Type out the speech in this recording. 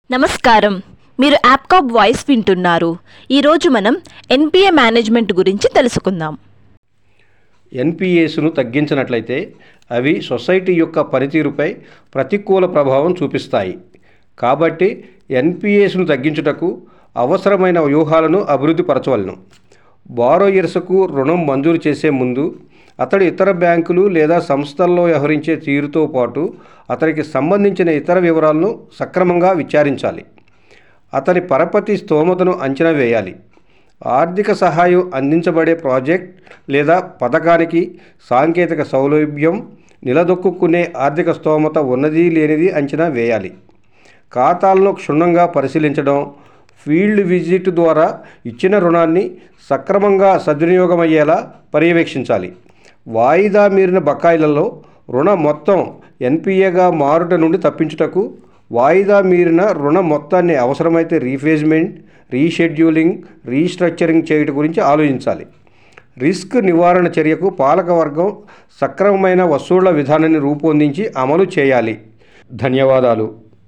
నమస్కారం మీరు యాప్కాప్ వాయిస్ వింటున్నారు ఈరోజు మనం ఎన్పిఏ మేనేజ్మెంట్ గురించి తెలుసుకుందాం ఎన్పిఎస్ను తగ్గించినట్లయితే అవి సొసైటీ యొక్క పనితీరుపై ప్రతికూల ప్రభావం చూపిస్తాయి కాబట్టి ఎన్పిఎస్ను తగ్గించుటకు అవసరమైన వ్యూహాలను అభివృద్ధి పరచవలను బారోయర్స్కు రుణం మంజూరు చేసే ముందు అతడు ఇతర బ్యాంకులు లేదా సంస్థల్లో వ్యవహరించే తీరుతో పాటు అతనికి సంబంధించిన ఇతర వివరాలను సక్రమంగా విచారించాలి అతని పరపతి స్తోమతను అంచనా వేయాలి ఆర్థిక సహాయం అందించబడే ప్రాజెక్ట్ లేదా పథకానికి సాంకేతిక సౌలభ్యం నిలదొక్కునే ఆర్థిక స్తోమత ఉన్నది లేనిది అంచనా వేయాలి ఖాతాలను క్షుణ్ణంగా పరిశీలించడం ఫీల్డ్ విజిట్ ద్వారా ఇచ్చిన రుణాన్ని సక్రమంగా సద్వినియోగమయ్యేలా పర్యవేక్షించాలి వాయిదా మీరిన బకాయిలలో రుణ మొత్తం ఎన్పిఏగా మారుట నుండి తప్పించుటకు వాయిదా మీరిన రుణ మొత్తాన్ని అవసరమైతే రీఫేజ్మెంట్ రీషెడ్యూలింగ్ రీస్ట్రక్చరింగ్ చేయడం గురించి ఆలోచించాలి రిస్క్ నివారణ చర్యకు పాలకవర్గం సక్రమమైన వసూళ్ల విధానాన్ని రూపొందించి అమలు చేయాలి ధన్యవాదాలు